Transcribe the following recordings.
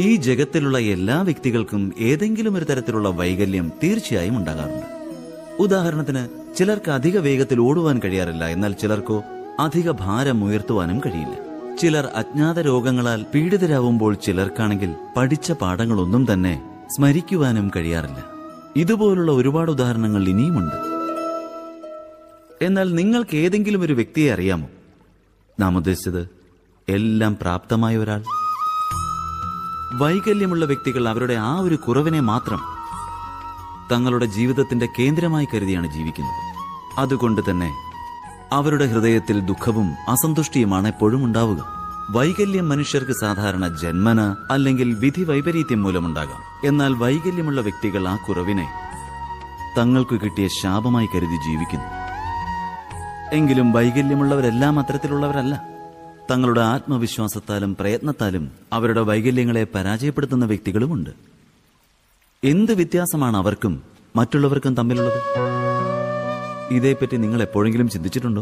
ഈ ജഗത്തിലുള്ള എല്ലാ വ്യക്തികൾക്കും ഏതെങ്കിലും ഒരു തരത്തിലുള്ള വൈകല്യം തീർച്ചയായും ഉണ്ടാകാറുണ്ട് ഉദാഹരണത്തിന് ചിലർക്ക് അധിക വേഗത്തിൽ ഓടുവാൻ കഴിയാറില്ല എന്നാൽ ചിലർക്കോ അധിക ഭാരം ഉയർത്തുവാനും കഴിയില്ല ചിലർ അജ്ഞാത രോഗങ്ങളാൽ പീഡിതരാവുമ്പോൾ ചിലർക്കാണെങ്കിൽ പഠിച്ച പാഠങ്ങളൊന്നും തന്നെ സ്മരിക്കുവാനും കഴിയാറില്ല ഇതുപോലുള്ള ഒരുപാട് ഉദാഹരണങ്ങൾ ഇനിയുമുണ്ട് എന്നാൽ നിങ്ങൾക്ക് ഏതെങ്കിലും ഒരു വ്യക്തിയെ അറിയാമോ നാം ഉദ്ദേശിച്ചത് എല്ലാം പ്രാപ്തമായ ഒരാൾ വൈകല്യമുള്ള വ്യക്തികൾ അവരുടെ ആ ഒരു കുറവിനെ മാത്രം തങ്ങളുടെ ജീവിതത്തിന്റെ കേന്ദ്രമായി കരുതിയാണ് ജീവിക്കുന്നത് അതുകൊണ്ട് തന്നെ അവരുടെ ഹൃദയത്തിൽ ദുഃഖവും അസന്തുഷ്ടിയുമാണ് എപ്പോഴും ഉണ്ടാവുക വൈകല്യം മനുഷ്യർക്ക് സാധാരണ ജന്മന അല്ലെങ്കിൽ വിധി വൈപരീത്യം മൂലമുണ്ടാകാം എന്നാൽ വൈകല്യമുള്ള വ്യക്തികൾ ആ കുറവിനെ തങ്ങൾക്ക് കിട്ടിയ ശാപമായി കരുതി ജീവിക്കുന്നു എങ്കിലും വൈകല്യമുള്ളവരെല്ലാം അത്തരത്തിലുള്ളവരല്ല തങ്ങളുടെ ആത്മവിശ്വാസത്താലും പ്രയത്നത്താലും അവരുടെ വൈകല്യങ്ങളെ പരാജയപ്പെടുത്തുന്ന വ്യക്തികളുമുണ്ട് എന്ത് വ്യത്യാസമാണ് അവർക്കും മറ്റുള്ളവർക്കും തമ്മിലുള്ളത് ഇതേപ്പറ്റി നിങ്ങൾ എപ്പോഴെങ്കിലും ചിന്തിച്ചിട്ടുണ്ടോ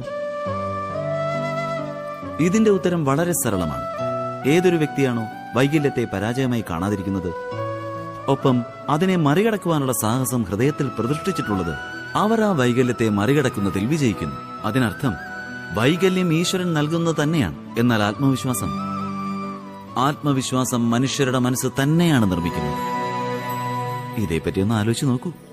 ഇതിന്റെ ഉത്തരം വളരെ സരളമാണ് ഏതൊരു വ്യക്തിയാണോ വൈകല്യത്തെ പരാജയമായി കാണാതിരിക്കുന്നത് ഒപ്പം അതിനെ മറികടക്കുവാനുള്ള സാഹസം ഹൃദയത്തിൽ പ്രതിഷ്ഠിച്ചിട്ടുള്ളത് അവർ ആ വൈകല്യത്തെ മറികടക്കുന്നതിൽ വിജയിക്കുന്നു അതിനർത്ഥം വൈകല്യം ഈശ്വരൻ നൽകുന്നത് തന്നെയാണ് എന്നാൽ ആത്മവിശ്വാസം ആത്മവിശ്വാസം മനുഷ്യരുടെ മനസ്സ് തന്നെയാണ് നിർമ്മിക്കുന്നത് ഇതേപ്പറ്റി ഒന്ന് ആലോചിച്ച് നോക്കൂ